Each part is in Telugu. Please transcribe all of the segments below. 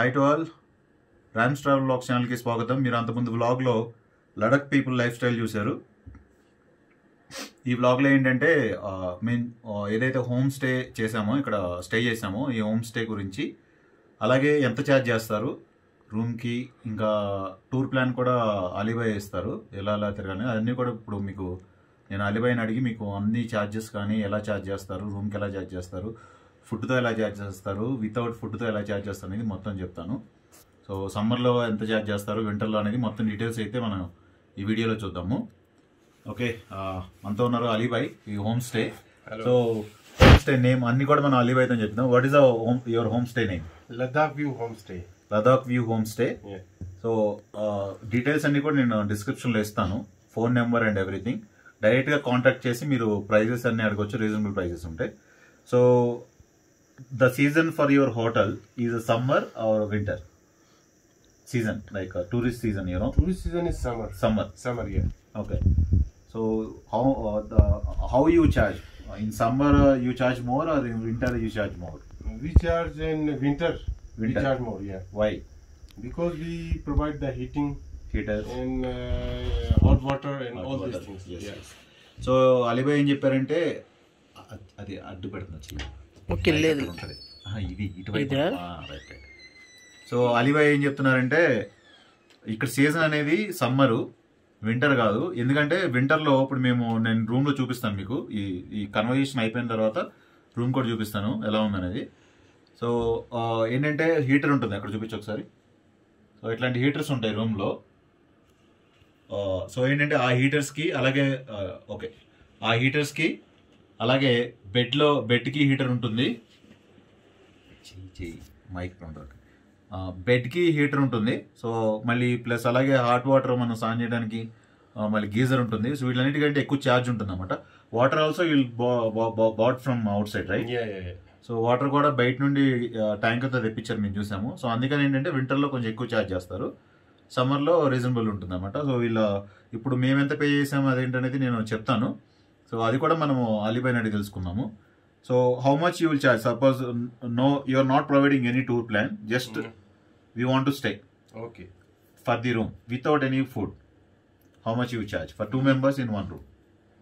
Hi to all Ram's travel blog ఛానల్కి స్వాగతం మీరు అంతకుముందు వ్లాగ్లో లడక్ పీపుల్ లైఫ్ స్టైల్ చూశారు ఈ వ్లాగ్లో ఏంటంటే ఆ, మేము ఆ, ఏదైతే హోమ్ స్టే చేసామో ఇక్కడ స్టే చేసామో ఈ హోమ్ స్టే గురించి అలాగే ఎంత ఛార్జ్ చేస్తారు రూమ్కి ఇంకా టూర్ ప్లాన్ కూడా అలీబాయ్ ఇస్తారు ఎలా ఎలా తిరగాలి అన్నీ కూడా ఇప్పుడు మీకు నేను అలీబాయ్ని అడిగి మీకు అన్ని ఛార్జెస్ కానీ ఎలా ఛార్జ్ చేస్తారు రూమ్కి ఎలా ఛార్జ్ చేస్తారు ఫుడ్తో ఎలా ఛార్జ్ చేస్తారు వితౌట్ ఫుడ్తో ఎలా ఛార్జ్ చేస్తారు అనేది మొత్తం చెప్తాను సో సమ్మర్లో ఎంత ఛార్జ్ చేస్తారు వింటర్లో అనేది మొత్తం డీటెయిల్స్ అయితే మనం ఈ వీడియోలో చూద్దాము ఓకే ఆ, మనతో ఉన్నారు అలీబాయ్ ఈ home stay so home stay name అన్ని కూడా మనం అలీబాయ్ తో చెప్తాం what is home your home stay name Ladakh View Homestay. Ladakh view home stay Yeah. So details అన్ని కూడా నేను డిస్క్రిప్షన్లో ఇస్తాను ఫోన్ నెంబర్ అండ్ ఎవ్రీథింగ్ డైరెక్ట్గా కాంటాక్ట్ చేసి మీరు ప్రైజెస్ అన్ని అడగొచ్చు రీజనబుల్ ప్రైజెస్ ఉంటాయి so the season for your hotel is summer or winter season like tourist season you know Tourist season is summer. Summer Summer, yeah. Okay. So how uh, the, how you charge? Uh, In summer uh, you charge more or in winter you charge more? We charge in winter. We Winter. charge more, yeah. Why? Because we provide the heating Heater. and uh, hot water and hot all water. these things. Yes, yeah. yes. So Alibhai ఏం చెప్పారంటే అ- అది అడ్డు పెడుతుంది చెయ్యి. ఓకే లేదు అక్కడ ఉంటది. ఆహా, ఇది ఇటువైపు ఇదా? రైట్ రైట్ సో అలీబాయ్ ఏం చెప్తున్నారంటే ఇక్కడ సీజన్ అనేది సమ్మరు వింటర్ కాదు ఎందుకంటే వింటర్లో ఇప్పుడు మేము నేను రూమ్లో చూపిస్తాను మీకు ఈ ఈ కన్వర్జేషన్ అయిపోయిన తర్వాత రూమ్ కూడా చూపిస్తాను ఎలా ఉందనేది సో ఆ, ఏంటంటే హీటర్ ఉంటుంది అక్కడ చూపించు ఒకసారి సో ఇట్లాంటి హీటర్స్ ఉంటాయి రూమ్లో సో ఏంటంటే ఆ హీటర్స్కి అలాగే ఆ, ఓకే ఆ హీటర్స్కి అలాగే బెడ్లో బెడ్కి హీటర్ ఉంటుంది చెయ్యి చెయ్యి మైక్ ఉంటుంది బెడ్కి హీటర్ ఉంటుంది సో మళ్ళీ ప్లస్ అలాగే హాట్ వాటర్ మనం సాన్ చేయడానికి ఆ, మళ్ళీ గీజర్ ఉంటుంది సో వీటన్నిటికంటే ఎక్కువ ఛార్జ్ ఉంటుంది అనమాట water also will bought from outside right Yeah, yeah, yeah. So water కూడా బయట నుండి ట్యాంకర్తో తెప్పించారు మేము చూసాము సో అందుకని ఏంటంటే వింటర్లో కొంచెం ఎక్కువ ఛార్జ్ చేస్తారు సమ్మర్లో రీజనబుల్ ఉంటుంది అనమాట సో వీళ్ళ ఇప్పుడు మేము ఎంత పే చేసాము అదేంటనేది నేను చెప్తాను సో అది కూడా మనము అలీబాయ్ అడిగి తెలుసుకున్నాము so how much you will charge suppose no you are not providing any tour plan just Mm. We want to stay Okay. For the room without any food how much you charge for two members in one room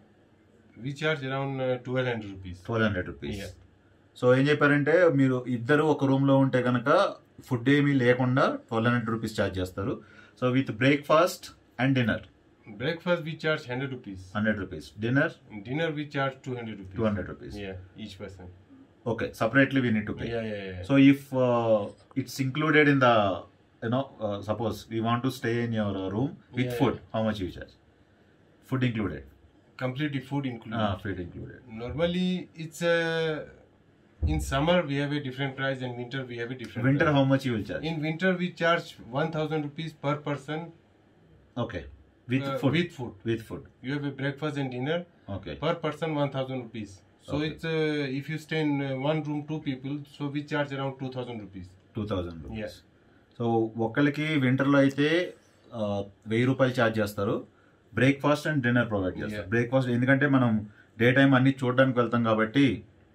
We charge around uh, 1200 rupees. Twelve hundred rupees Yeah. So ఏం చెప్పారంటే మీరు ఇద్దరు ఒక రూమ్ లో ఉంటే కనుక ఫుడ్ ఏమీ లేకుండా ట్వెల్వ్ హండ్రెడ్ రూపీస్ ఛార్జ్ చేస్తారు so with breakfast and dinner Breakfast we charge 100 rupees. Hundred rupees dinner Dinner we charge 200 rupees. Two hundred rupees Yeah, each person. Okay separately we need to pay Yeah, yeah, yeah. So if it's included in the you know suppose we want to stay in your room with Yeah, food how much you charge food included Completely food included. Food included Normally, it's uh, in summer we have a different price, and winter we have a different. Winter price. How much you will charge In winter we charge one thousand rupees per person okay with uh, food with food. With food You have a breakfast and dinner okay per person one thousand rupees. So Okay. it's uh, if you stay in uh, one room two people, so we charge around two thousand rupees. Two thousand rupees Yes. So ఒక్కరికి వింటర్లో అయితే ఆ, వెయ్యి రూపాయలు ఛార్జ్ చేస్తారు బ్రేక్ఫాస్ట్ అండ్ డిన్నర్ ప్రొవైడ్ చేస్తారు Yeah. బ్రేక్ఫాస్ట్ ఎందుకంటే మనం డే టైం అన్ని చూడడానికి వెళ్తాం కాబట్టి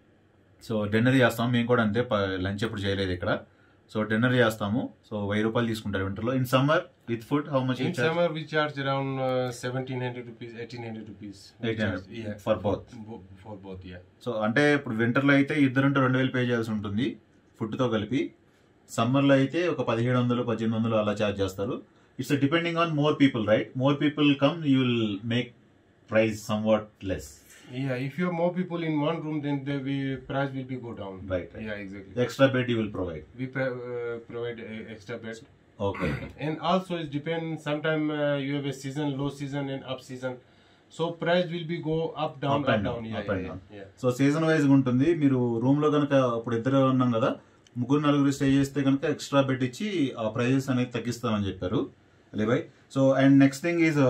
సో డిన్నర్ చేస్తాం మేము కూడా అంతే లంచ్ ఎప్పుడు చేయలేదు ఇక్కడ సో డిన్నర్ చేస్తాము సో వెయ్యి రూపాయలు తీసుకుంటారు వింటర్లో in summer with food how much In summer we charge around uh, seventeen hundred rupees, eighteen hundred rupees. we charge. Yeah. For both Bo- for both, yeah. So అంటే ఇప్పుడు వింటర్లో అయితే ఇద్దరుంటే రెండు వేలు పే చేయాల్సి ఉంటుంది ఫుడ్తో కలిపి సమ్మర్లో అయితే ఒక పదిహేడు వందలు పద్దెనిమిది వందలు అలా ఛార్జ్ చేస్తారు it's depending on more people right more people come you will make price somewhat less Yeah, if you have more people in one room, then the we, price will be go down. Right, right. Yeah, exactly. Extra bed you will provide We pro- uh, provide uh, extra bed. Okay and also it depends sometime uh, you have a season low season and up season so price will be go up down Up up, and down, down, yeah, up and yeah, down. yeah, so season wise ఉంటుంది మీరు రూమ్ లో కనుక ఇప్పుడు ఇద్దరు ఉన్నాం కదా ముగ్గురు నలుగురు స్టే చేస్తే కనుక ఎక్స్ట్రా బెడ్ ఇచ్చి ఆ ప్రైజెస్ అనేది తగ్గిస్తామని చెప్పారు Alibhai so and next thing is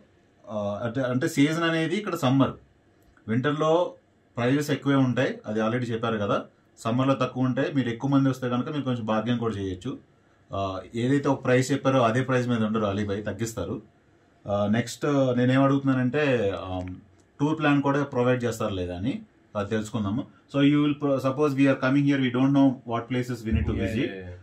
అంటే అంటే సీజన్ అనేది ఇక్కడ సమ్మర్ వింటర్లో ప్రైజెస్ ఎక్కువే ఉంటాయి అది ఆల్రెడీ చెప్పారు కదా సమ్మర్లో తక్కువ ఉంటాయి మీరు ఎక్కువ మంది వస్తే కనుక మీరు కొంచెం బార్గెన్ కూడా చేయొచ్చు ఆ, ఏదైతే ఒక ప్రైస్ చెప్పారో అదే ప్రైస్ మీద ఉండరు అలీబాయ్ తగ్గిస్తారు నెక్స్ట్ నేనేం అడుగుతున్నానంటే టూర్ ప్లాన్ కూడా ప్రొవైడ్ చేస్తారు లేదా అని అది తెలుసుకుందాము so you will suppose we're coming here we don't know what places we need to Yeah, visit yeah, yeah.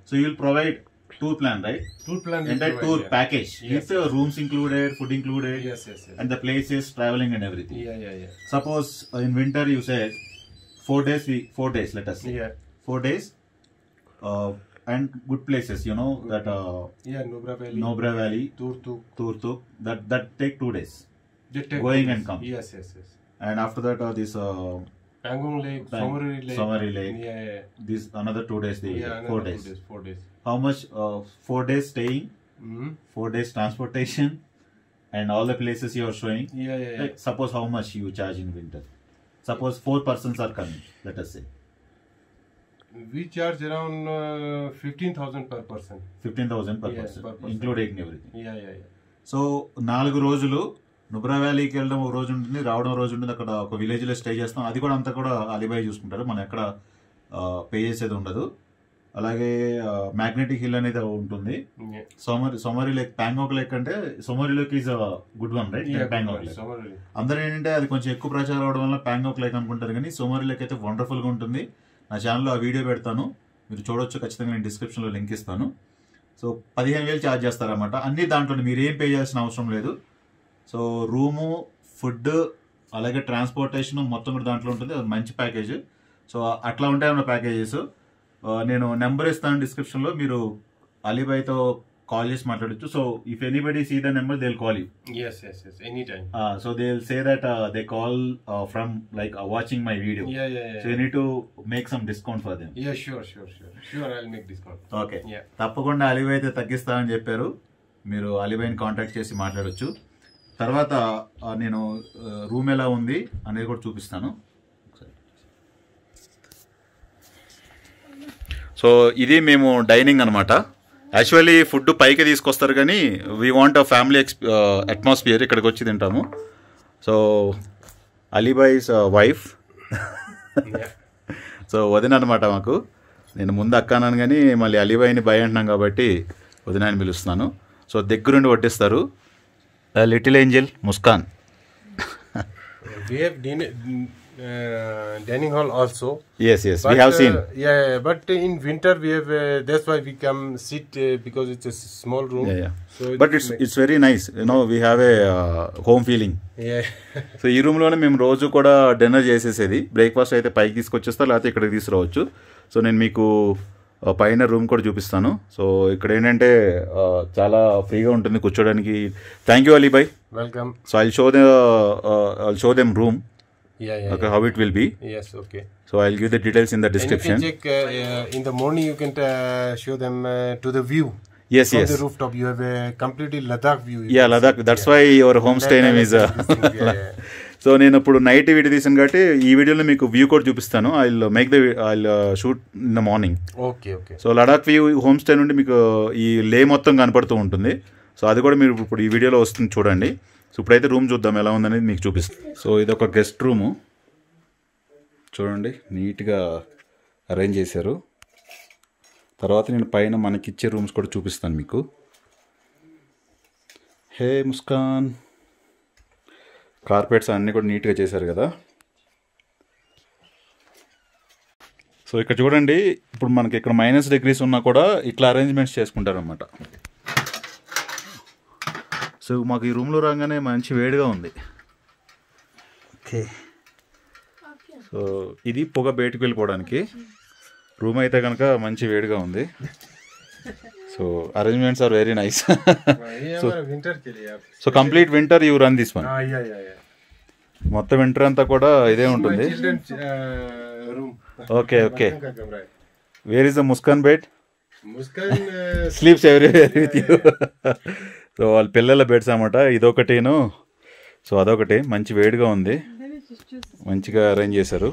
So you will provide tour plan, right? Tour plan. will Entire provide, tour yeah. package Yes, with uh, rooms included, food included, Yes, yes, yes. and the places, traveling, and everything. Yeah, yeah, yeah. Suppose uh, in winter you said four days, we four days. Let us say Yeah, four days, uh, and good places. You know that uh, yeah. Nubra Valley. Nobra Valley, Turtuk. Turtuk. That that take two days, They take Going tours. and come. Yes, yes, yes. and after that uh, this uh, Pangong Lake, Pang- Somari Lake. Somari Lake. Yeah, yeah. this another two days. They Yeah, four another days. Two days. Four days. How much? Uh, four days staying, Mm-hmm. four days transportation, and all the places you are showing. Yeah, yeah, yeah. Like, suppose how much you charge in winter. Suppose four persons are coming. Let us say We charge around uh, 15,000 per person. fifteen thousand per Yeah, person, per person. including everything. Yeah, yeah, yeah. So నాలుగు రోజులు నుబ్రా వ్యాలీకి వెళ్ళడం ఒక రోజు ఉంటుంది రావడం ఒక రోజు ఉంటుంది అక్కడ ఒక విలేజ్ లో స్టే చేస్తాం అది కూడా అంతా కూడా అలీబాయ్ చూసుకుంటారు మనం ఎక్కడ పే చేసేది ఉండదు అలాగే మ్యాగ్నెటిక్ హిల్ అనేది ఉంటుంది Yeah. సోమరి సోమరి లేక్ ప్యాంగాక్ లేక్ అంటే Somari lake is good one right Yeah, Pangong good lake one. Somari. అందరూ ఏంటంటే అది కొంచెం ఎక్కువ ప్రచారం అవడం వల్ల ప్యాంగాక్ లేక్ అనుకుంటారు కానీ సోమరి లేక్ అయితే వండర్ఫుల్ గా ఉంటుంది నా ఛానల్లో ఆ వీడియో పెడతాను మీరు చూడొచ్చు ఖచ్చితంగా నేను డిస్క్రిప్షన్లో లింక్ ఇస్తాను సో పదిహేను వేలు ఛార్జ్ చేస్తారన్నమాట అన్ని దాంట్లో మీరు ఏం పే చేయాల్సిన అవసరం లేదు సో రూము ఫుడ్ అలాగే ట్రాన్స్పోర్టేషన్ మొత్తం కూడా దాంట్లో ఉంటుంది అది మంచి ప్యాకేజ్ సో అట్లా ఉంటాయన్న ప్యాకేజెస్ నేను నెంబర్ ఇస్తాను డిస్క్రిప్షన్లో మీరు అలీబాయ్తో కాల్ చేసి మాట్లాడచ్చు so if anybody see the number they call you Yes, yes, yes. Anytime. So they will say that they call from like watching my video Yeah, yeah, yeah. So you need to make some discount for them Yeah, sure, sure, sure. Sure, I'll make discount. Okay Yeah. తప్పకుండా అలీబాయ్ అయితే తగ్గిస్తానని చెప్పారు మీరు అలీబాయ్ని కాంటాక్ట్ చేసి మాట్లాడొచ్చు తర్వాత ఆ, నేను రూమ్ ఎలా ఉంది అనేది కూడా చూపిస్తాను సో ఇది మేము డైనింగ్ అనమాట యాక్చువల్లీ ఫుడ్ పైకి తీసుకొస్తారు కానీ వీ వాంట్ అ ఫ్యామిలీ ఎక్స్ అట్మాస్ఫియర్ ఇక్కడికి వచ్చి తింటాము so Alibhai's wife Yeah. So వదిన అనమాట మాకు నేను ముందు అక్క అన్నాను కానీ మళ్ళీ అలీబాయిని భయ అంటున్నాం కాబట్టి వదిన అని పిలుస్తున్నాను సో దగ్గరుండి వడ్డిస్తారు little angel Muskan We have din- uh, dining hall also. Yes yes we But, have uh, seen yeah, yeah, but in winter we have. Uh, that's why we come sit uh, because it's a s- small room. So it but it's it's very nice you know we have a home feeling yeah. So ఈ రూమ్లోనే మేము రోజు కూడా డిన్నర్ చేసేసేది బ్రేక్ఫాస్ట్ అయితే పైకి తీసుకొచ్చేస్తా లేకపోతే ఇక్కడికి తీసుకురావచ్చు సో నేను మీకు ఆ, పైన రూమ్ కూడా చూపిస్తాను సో ఇక్కడ ఏంటంటే ఆ, చాలా ఫ్రీగా ఉంటుంది కూర్చోడానికి thank you Alibhai Welcome. So I show the I show them room Yeah, yeah. okay how it will be Yes. Okay. so i'll give the details in the And you description can check uh, uh, in the morning. You can uh, show them uh, to the view. yes From yes the rooftop, you have a completely Ladakh view. you yeah can ladakh see. that's why your homestay name is uh, This thing, yeah, yeah. So నేను ఇప్పుడు నైట్ వీడియో తీసాను కాబట్టి ఈ వీడియోలో మీకు వ్యూ కూడా చూపిస్తాను I make the I shoot in the morning Okay, okay. So Ladakh view home stay నుండి మీకు ఈ లే మొత్తం కనపడుతూ ఉంటుంది సో అది కూడా మీరు ఇప్పుడు ఈ వీడియోలో వస్తుంది చూడండి సో ఇప్పుడైతే రూమ్ చూద్దాం ఎలా ఉందనేది మీకు చూపిస్తాను సో ఇది ఒక గెస్ట్ రూము చూడండి నీట్గా అరేంజ్ చేశారు తర్వాత నేను పైన మనకిచ్చే రూమ్స్ కూడా చూపిస్తాను మీకు హే ముస్కాన్ కార్పెట్స్ అన్నీ కూడా నీట్గా చేశారు కదా సో ఇక్కడ చూడండి ఇప్పుడు మనకి ఇక్కడ మైనస్ డిగ్రీస్ ఉన్నా కూడా ఇట్లా అరేంజ్మెంట్స్ చేసుకుంటారు అనమాట సో మాకు ఈ రూమ్లో రాగానే మంచి వేడిగా ఉంది ఓకే సో ఇది పొగ బయటకు వెళ్ళిపోవడానికి రూమ్ అయితే కనుక మంచి వేడిగా ఉంది so arrangements are very nice ये हमारा winter के लिए आप. So complete winter you run this one Ah, yeah, yeah, yeah. మొత్తం వింటర్ అంతా కూడా ఇదే ఉంటుంది Children's uh, room. Okay okay बच्चों का कमरा है. Where is the Muskan bed Muskan uh, sleeps everywhere with you so వాళ్ళ పిల్లల బెడ్స్ అన్నమాట ఇదొకటిను సో అదొకటి మంచి వేడిగా ఉంది మంచిగా అరేంజ్ చేశారు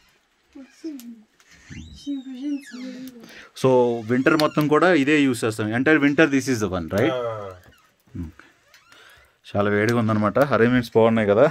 సో వింటర్ మొత్తం కూడా ఇదే యూస్ చేస్తాం entire winter this is the one right ah, చాలా వేడిగా ఉందన్నమాట అరేంజ్మెంట్స్ బాగున్నాయి కదా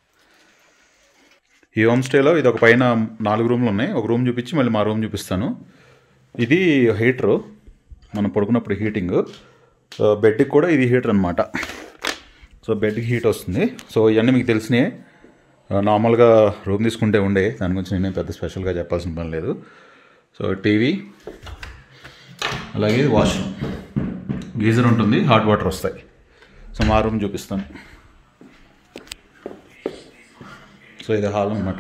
ఈ హోమ్ స్టేలో ఇది ఒక పైన నాలుగు రూమ్లు ఉన్నాయి ఒక రూమ్ చూపించి మళ్ళీ మా రూమ్ చూపిస్తాను ఇది హీటరు మనం పడుకున్నప్పుడు హీటింగ్ బెడ్కి కూడా ఇది హీటర్ అనమాట సో బెడ్కి హీట్ వస్తుంది సో ఇవన్నీ మీకు తెలిసినాయి నార్మల్గా రూమ్ తీసుకుంటే ఉండే దాని గురించి నేను పెద్ద స్పెషల్గా చెప్పాల్సిన పని లేదు సో టీవీ అలాగే ఇది వాష్రూమ్ గీజర్ ఉంటుంది హాట్ వాటర్ వస్తాయి సో మా రూమ్ చూపిస్తాను సో ఇది హాల్ అనమాట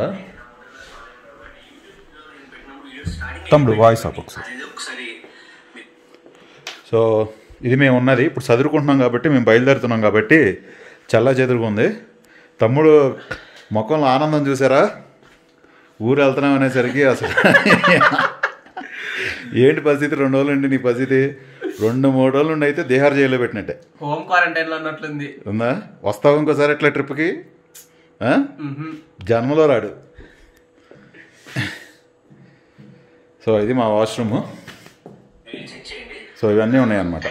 తమ్ముడు వాయిస్ ఆఫ్ ఒకసారి సో ఇది మేము ఉన్నది ఇప్పుడు చదువుకుంటున్నాం కాబట్టి మేము బయలుదేరుతున్నాం కాబట్టి చల్ల చెదురుగా ఉంది తమ్ముడు ముఖంలో ఆనందం చూసారా ఊరు వెళ్తున్నాం అనేసరికి అసలు ఏంటి పరిస్థితి రెండు రోజులు ఉండి నీ పరిస్థితి రెండు మూడు రోజులు ఉండి అయితే దేహార్ జైల్లో పెట్టినట్టే హోమ్ క్వారంటైన్ లో ఉన్నట్లుంది ఉందా వస్తావు ఇంకోసారి ఎట్లా ట్రిప్కి ఆ? మ్హూ. జన్మలో రాడు సో ఇది మా వాష్రూమ్ సో ఇవన్నీ ఉన్నాయన్నమాట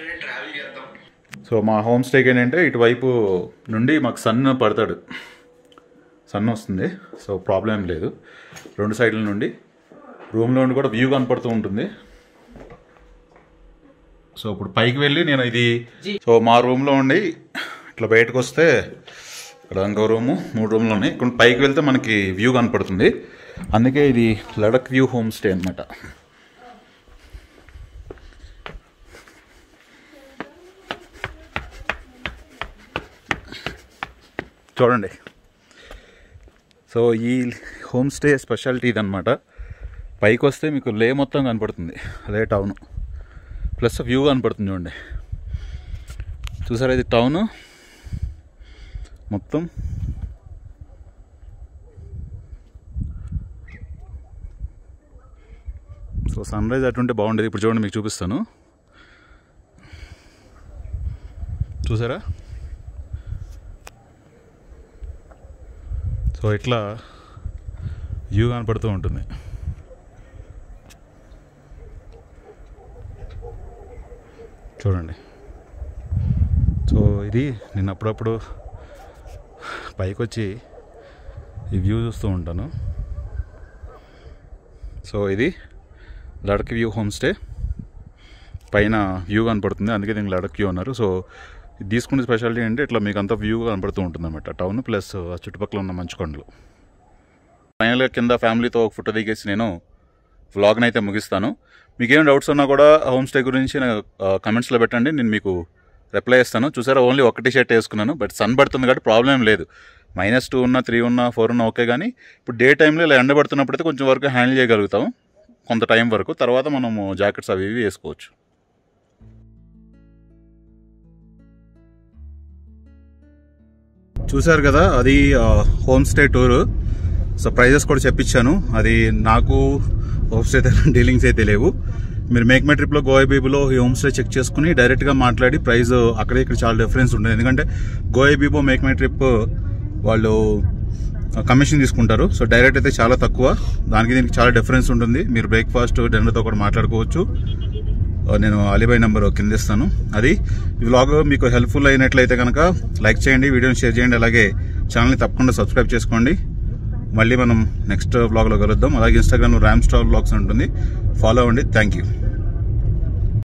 సో మా హోమ్ స్టేకి ఏంటంటే ఇటువైపు నుండి మాకు సన్ పడతాడు సన్ వస్తుంది సో ప్రాబ్లం లేదు రెండు సైడ్ల నుండి రూమ్లో నుండి కూడా వ్యూ కనపడుతూ ఉంటుంది సో ఇప్పుడు పైకి వెళ్ళి నేను ఇది సో మా రూమ్లో ఉండి ఇట్లా బయటకు వస్తే ఇక్కడ ఇంకో రూము మూడు రూమ్లు ఉన్నాయి ఇక్కడ పైకి వెళ్తే మనకి వ్యూ కనపడుతుంది అందుకే ఇది లడక్ వ్యూ హోమ్ స్టే అనమాట చూడండి సో ఈ హోమ్ స్టే స్పెషాలిటీ ఇదనమాట పైకి వస్తే మీకు లే మొత్తం కనపడుతుంది అదే టౌన్ ప్లస్ వ్యూ కనపడుతుంది చూడండి చూసారా ఇది టౌన్ మొత్తం సో సన్ రైజ్ అటుంటే బాగుండేది ఇప్పుడు చూడండి మీకు చూపిస్తాను చూసారా సో ఇట్లా వ్యూ కనపడుతూ ఉంటుంది చూడండి సో ఇది నేను అప్పుడప్పుడు పైకి వచ్చి ఈ వ్యూ చూస్తూ ఉంటాను సో ఇది లడక్ వ్యూ హోమ్ స్టే పైన వ్యూ కనపడుతుంది అందుకే దీనికి లడక్ వ్యూ అన్నారు సో ఇది తీసుకునే స్పెషాలిటీ అంటే ఇట్లా మీకు అంతా వ్యూ కనపడుతూ ఉంటుంది అనమాట టౌన్ ప్లస్ ఆ చుట్టుపక్కల ఉన్న మంచు కొండలు ఫైనల్గా కింద ఫ్యామిలీతో ఒక ఫోటో దిగేసి నేను వ్లాగ్ని అయితే ముగిస్తాను మీకు ఏం డౌట్స్ ఉన్నా కూడా హోమ్ స్టే గురించి కమెంట్స్లో పెట్టండి నేను మీకు రిప్లై ఇస్తాను చూసారా ఓన్లీ ఒకటి షర్ట్ వేసుకున్నాను బట్ సన్ పడుతుంది కాబట్టి ప్రాబ్లం లేదు మైనస్ టూ ఉన్న త్రీ ఉన్న ఫోర్ ఉన్న ఓకే కానీ ఇప్పుడు డే టైంలో ఇలా ఎండ పడుతున్నప్పుడు అయితే కొంచెం వరకు హ్యాండిల్ చేయగలుగుతాం కొంత టైం వరకు తర్వాత మనము జాకెట్స్ అవి ఇవి వేసుకోవచ్చు చూశారు కదా అది home stay tour so prices కూడా చెప్పించాను అది నాకు హోమ్ స్టే డీలింగ్స్ అయితే లేవు మీరు మేక్ మై ట్రిప్లో గోవా బీబీలో ఈ హోమ్ స్టే చెక్ చేసుకుని డైరెక్ట్గా మాట్లాడి ప్రైస్ అక్కడ ఇక్కడ చాలా డిఫరెన్స్ ఉంటుంది ఎందుకంటే Goibibo MakeMyTrip వాళ్ళు కమిషన్ తీసుకుంటారు సో డైరెక్ట్ అయితే చాలా తక్కువ దానికి దీనికి చాలా డిఫరెన్స్ ఉంటుంది మీరు బ్రేక్ఫాస్ట్ డిన్నర్తో కూడా మాట్లాడుకోవచ్చు నేను అలీబాయ్ నెంబర్ కింద ఇస్తాను అది ఈ వ్లాగ్ మీకు హెల్ప్ఫుల్ అయినట్లయితే కనుక లైక్ చేయండి వీడియోని షేర్ చేయండి అలాగే ఛానల్ని తప్పకుండా సబ్స్క్రైబ్ చేసుకోండి మళ్ళీ మనం నెక్స్ట్ వ్లాగ్లో కలుద్దాం అలాగే ఇన్స్టాగ్రామ్లో ర్యామ్ స్టార్ వ్లాగ్స్ ఉంటుంది ఫాలో అవ్వండి థ్యాంక్ యూ